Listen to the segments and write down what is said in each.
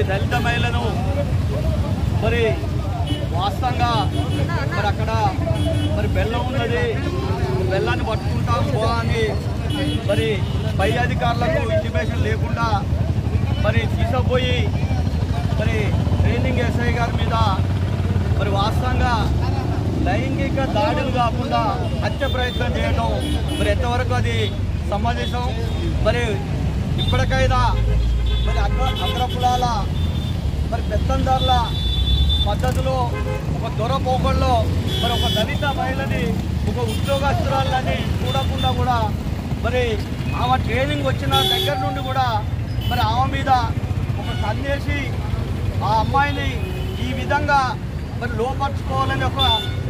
దళిత మహిళను మరి వాస్తవంగా మరి అక్కడ మరి బెల్లం ఉన్నది బెల్లాన్ని పట్టుకుంటాం పో అని మరి పై అధికారులకు ఇంటిమేషన్ లేకుండా మరి తీసుకుపోయి మరి ట్రైనింగ్ ఎస్ఐ గారి మీద మరి వాస్తవంగా లైంగిక దాడులు కాకుండా హత్య ప్రయత్నం చేయడం మరి ఎంతవరకు అది సమావేశం మరి ఇప్పటికైనా మరి అగ్ర అగ్రకులాల మరి పెత్తందారుల పద్ధతిలో ఒక దొర పోకల్లో మరి ఒక దళిత మహిళని ఒక ఉద్యోగస్తురాలని చూడకుండా కూడా మరి ఆమె ట్రైనింగ్ వచ్చిన దగ్గర నుండి కూడా మరి ఆమె మీద ఒక కన్నేసి ఆ అమ్మాయిని ఈ విధంగా మరి లోపరుచుకోవాలని ఒక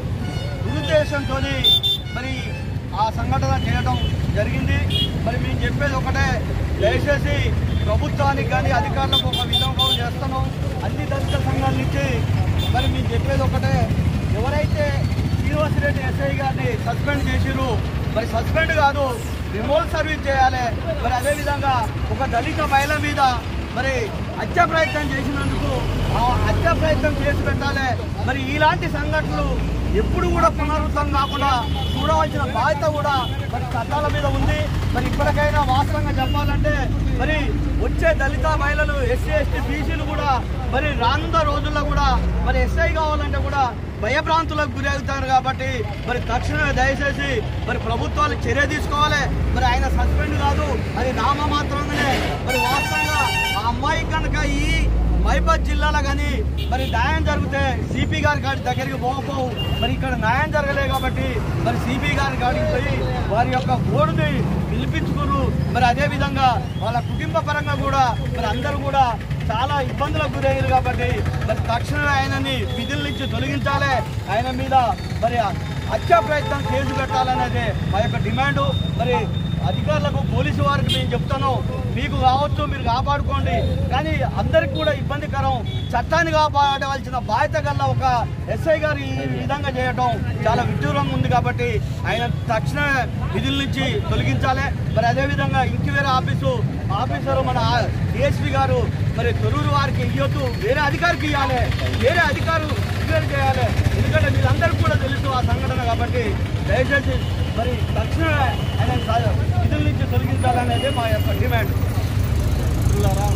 దురుద్దేశంతో మరి ఆ సంఘటన చేయడం జరిగింది మరి మేము చెప్పేది ఒకటే దయచేసి ప్రభుత్వానికి కానీ అధికారులకు ఒక విధంగా చేస్తున్నాం అన్ని దళిత సంఘాల నుంచి మరి మేము చెప్పేది ఒకటే ఎవరైతే శ్రీనివాసరెడ్డి ఎస్ఐ గారిని సస్పెండ్ చేసిరు మరి సస్పెండ్ కాదు రిమోట్ సర్వీస్ చేయాలి మరి అదేవిధంగా ఒక దళిత మహిళ మీద మరి హత్య ప్రయత్నం చేసినందుకు ఆ హత్య ప్రయత్నం చేసి పెట్టాలి మరి ఇలాంటి సంఘటనలు ఎప్పుడు కూడా పునరుద్ధం కాకుండా చూడవలసిన బాధ్యత కూడా మరి చట్టాల మీద ఉంది మరి ఇప్పటికైనా వాస్తవంగా చెప్పాలంటే మరి వచ్చే దళిత మహిళలు ఎస్సీ ఎస్టీ బీసీలు కూడా మరి రానున్న రోజుల్లో కూడా మరి ఎస్ఐ కావాలంటే కూడా భయభ్రాంతులకు గురి అవుతారు కాబట్టి మరి తక్షణమే దయచేసి మరి ప్రభుత్వాలు చర్య తీసుకోవాలి మరి ఆయన సస్పెండ్ కాదు అది నామ మాత్రంగానే మరి వాస్తవంగా ఆ అమ్మాయి కనుక ఈ మైబాద్ జిల్లాలో కానీ మరి న్యాయం జరిగితే సిపి గారి కాడి దగ్గరికి పోకపోవు మరి ఇక్కడ న్యాయం జరగలే కాబట్టి మరి సిపి గారి కాడికి పోయి వారి యొక్క ఓడుని పిలిపించుకున్నారు మరి అదే విధంగా వాళ్ళ కుటుంబ పరంగా కూడా మరి అందరూ కూడా చాలా ఇబ్బందులకు గురయ్యారు కాబట్టి మరి తక్షణమే ఆయనని విధుల నుంచి తొలగించాలి ఆయన మీద మరి హత్యా ప్రయత్నం కేసు పెట్టాలనేది మా యొక్క డిమాండు మరి అధికారులకు పోలీసు వారికి మేము చెప్తాను మీకు కావచ్చు మీరు కాపాడుకోండి కానీ అందరికి కూడా ఇబ్బందికరం చట్టాన్ని కాపాడవలసిన బాధ్యత గల ఒక ఎస్ఐ గారు ఈ విధంగా చేయడం చాలా విడ్డూరంగా ఉంది కాబట్టి ఆయన తక్షణమే విధుల నుంచి తొలగించాలి మరి అదేవిధంగా ఇంక్వైరీ ఆఫీసు ఆఫీసరు మన డిఎస్పీ గారు మరి తొరూరు వారికి ఇవ్వద్దు వేరే అధికారికి ఇవ్వాలి వేరే అధికారు ఎంక్వైరీ చేయాలి ఎందుకంటే మీరందరికీ కూడా తెలుసు ఆ సంఘటన కాబట్టి దయచేసి మరి తక్షణమే ఆయన స- విధుల నుంచి తొలగించాలనేది మా యొక్క డిమాండ్ మిత్రులారా,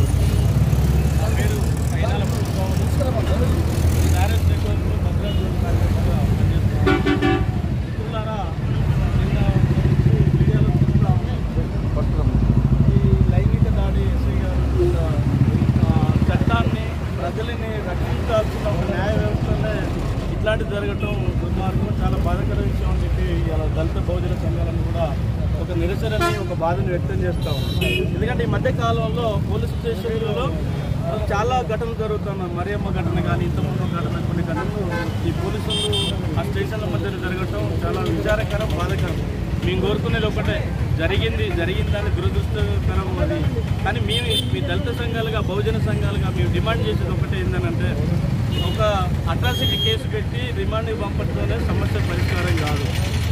నా పేరు అయినాల పుష్పరావు. మ్యారేజ్ నెట్వర్క్లో భద్రాద్రి జోన్ కార్యదర్శిగా పనిచేస్తున్నాను. మిత్రులారా, నిన్న నుంచి మీడియాలో చూస్తున్నాము. ఈ లైంగిక దాడి ఎస్ఐ గారు ఒక, ఆ, చట్టాన్ని ప్రజలని రక్షించాల్సిన ఒక న్యాయ వ్యవస్థనే ఇట్లాంటి జరగటం దుర్మార్గం చాలా బాధాకర విషయం అని చెప్పి ఇలా దళిత బహుజన సంఘాలను కూడా ఒక నిరసనని ఒక బాధను వ్యక్తం చేస్తాం ఎందుకంటే ఈ మధ్య కాలంలో పోలీస్ స్టేషన్లలో చాలా ఘటనలు జరుగుతున్నాయి మరియమ్మ ఘటన కానీ ఇంతకుముందు ఘటన కొన్ని ఘటనలు ఈ పోలీసులు ఆ స్టేషన్ల మధ్య జరగటం చాలా విచారకరం బాధాకరం మేము కోరుకునేది ఒకటే జరిగింది జరిగిందని దురదృష్టకరం అది కానీ మేము మీ దళిత సంఘాలుగా బహుజన సంఘాలుగా మేము డిమాండ్ చేసేది ఒకటే ఏంటంటే ఒక అట్రాసిటీ కేసు పెట్టి రిమాండ్కి పంపడంతోనే సమస్య పరిష్కారం కాదు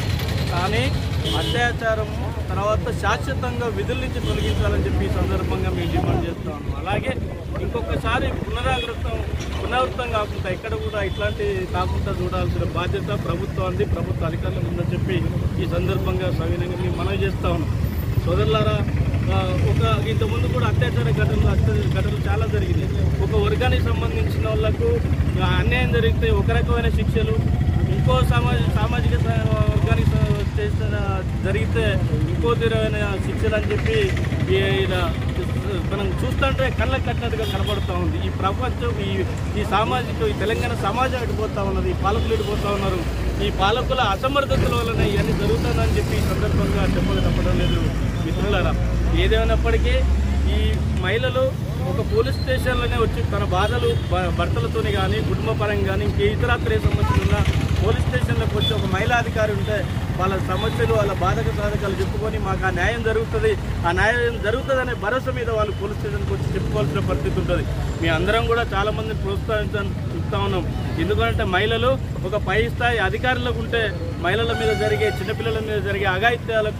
కానీ అత్యాచారం తర్వాత శాశ్వతంగా విధుల నుంచి తొలగించాలని చెప్పి ఈ సందర్భంగా మేము డిమాండ్ చేస్తా ఉన్నాం అలాగే ఇంకొకసారి పునరావృతం పునరావృతం కాకుండా ఎక్కడ కూడా ఇట్లాంటి కాకుండా చూడాల్సిన బాధ్యత ప్రభుత్వాన్ని ప్రభుత్వ అధికారులు ఉందని చెప్పి ఈ సందర్భంగా సవినంగా మేము మనవి చేస్తా ఉన్నాం సోదరులారా ఆ, ఒక ఇంతకుముందు కూడా అత్యాచార ఘటనలు అత్యాచార ఘటనలు చాలా జరిగినాయి ఒక వర్గానికి సంబంధించిన వాళ్ళకు ఆ, అన్యాయం జరిగితే ఒక రకమైన శిక్షలు ఇంకో సామాజ సామాజిక స- వర్గానికి స- చేసిన జరిగితే ఇంకో తీరమైన శిక్షలు అని చెప్పి ఈ- ఇలా మనం చూస్తుంటే కళ్ళకు కట్టినట్టుగా కనబడుతూ ఉంది ఈ ప్రపంచం ఈ ఈ సామాజిక ఈ తెలంగాణ సమాజం ఎడిపోతా ఉన్నది ఈ పాలకులు ఎడిపోతా ఉన్నారు ఈ పాలకుల అసమర్థతల వలన ఇవన్నీ జరుగుతుందని చెప్పి ఈ సందర్భంగా చెప్పక తప్పడం లేదు మిత్రులారా ఏదేమైనప్పటికీ ఈ మహిళలు ఒక పోలీస్ స్టేషన్లోనే వచ్చి తన బాధలు భ- భర్తలతోని కానీ కుటుంబ పరంగా కానీ ఇంకే ఇతరత్ర ఏ సమస్యలు ఉన్నా పోలీస్ స్టేషన్లోకి వచ్చి ఒక మహిళా అధికారి ఉంటే వాళ్ళ సమస్యలు వాళ్ళ బాధక సాధకాలు చెప్పుకొని మాకు ఆ న్యాయం జరుగుతుంది ఆ న్యాయం జరుగుతుందనే భరోసా మీద వాళ్ళు పోలీస్ స్టేషన్కి వచ్చి చెప్పుకోవాల్సిన పరిస్థితి ఉంటుంది మీ అందరం కూడా చాలా మందిని ప్రోత్సహిస్తా ఉన్నాం ఎందుకంటే మహిళలు ఒక పై స్థాయి అధికారులకు ఉంటే మహిళల మీద జరిగే చిన్నపిల్లల మీద జరిగే అఘాయిత్యాలకు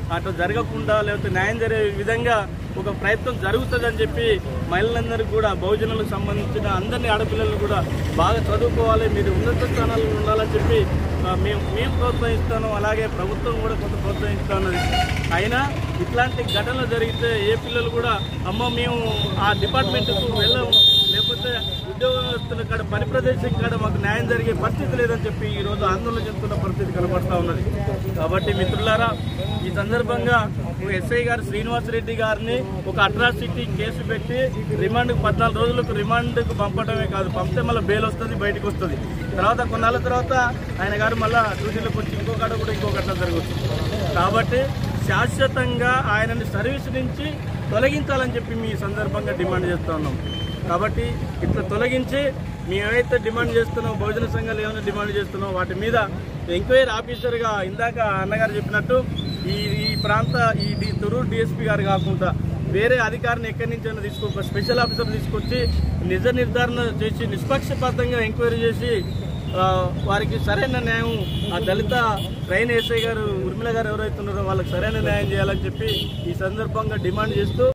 అట్లా జరగకుండా లేకపోతే న్యాయం జరిగే విధంగా ఒక ప్రయత్నం జరుగుతుందని చెప్పి మహిళలందరికీ కూడా బహుజనులకు సంబంధించిన అందరినీ ఆడపిల్లలు కూడా బాగా చదువుకోవాలి మీరు ఉన్నత స్థానాల్లో ఉండాలని చెప్పి ఆ, మేము మేము ప్రోత్సహిస్తాను అలాగే ప్రభుత్వం కూడా కొంత ప్రోత్సహిస్తా ఉన్నది అయినా ఇట్లాంటి ఘటనలు జరిగితే ఏ పిల్లలు కూడా అమ్మ మేము ఆ డిపార్ట్మెంట్కు వెళ్ళము లేకపోతే ఉద్యోగస్తుల కాడ పని ప్రదేశం కాడ మాకు న్యాయం జరిగే పరిస్థితి లేదని చెప్పి ఈ రోజు ఆందోళన చెందుతున్న పరిస్థితి కనబడతా ఉన్నది కాబట్టి మిత్రులారా ఈ సందర్భంగా ఎస్ఐ గారు శ్రీనివాసరెడ్డి గారిని ఒక అట్రాసిటీ కేసు పెట్టి రిమాండ్ పద్నాలుగు రోజులకు రిమాండ్కు పంపడమే కాదు పంపితే మళ్ళీ బెయిల్ వస్తుంది బయటకు వస్తుంది తర్వాత కొన్నాళ్ళ తర్వాత ఆయన గారు మళ్ళా డ్యూటీలోకి వచ్చి ఇంకో కాడ కూడా ఇంకో ఘటన జరగవచ్చు కాబట్టి శాశ్వతంగా ఆయనని సర్వీస్ నుంచి తొలగించాలని చెప్పి మీ సందర్భంగా డిమాండ్ చేస్తూ ఉన్నాం కాబట్టి ఇట్లా తొలగించి మేము ఏవైతే డిమాండ్ చేస్తున్నామో భోజన సంఘాలు ఏమైనా డిమాండ్ చేస్తున్నామో వాటి మీద ఎంక్వైరీ ఆఫీసర్గా ఇందాక అన్నగారు చెప్పినట్టు ఈ ఈ ప్రాంత ఈ డి తొరూరు డిఎస్పీ గారు కాకుండా వేరే అధికారిని ఎక్కడి నుంచి అయినా తీసుకో ఒక స్పెషల్ ఆఫీసర్ తీసుకొచ్చి నిజ నిర్ధారణ చేసి నిష్పక్షపాతంగా ఎంక్వైరీ చేసి ఆ, వారికి సరైన న్యాయం ఆ దళిత ట్రైన్ ఎస్ఐ గారు ఉర్మిళ గారు ఎవరైతే ఉన్నారో వాళ్ళకి సరైన న్యాయం చేయాలని చెప్పి ఈ సందర్భంగా డిమాండ్ చేస్తూ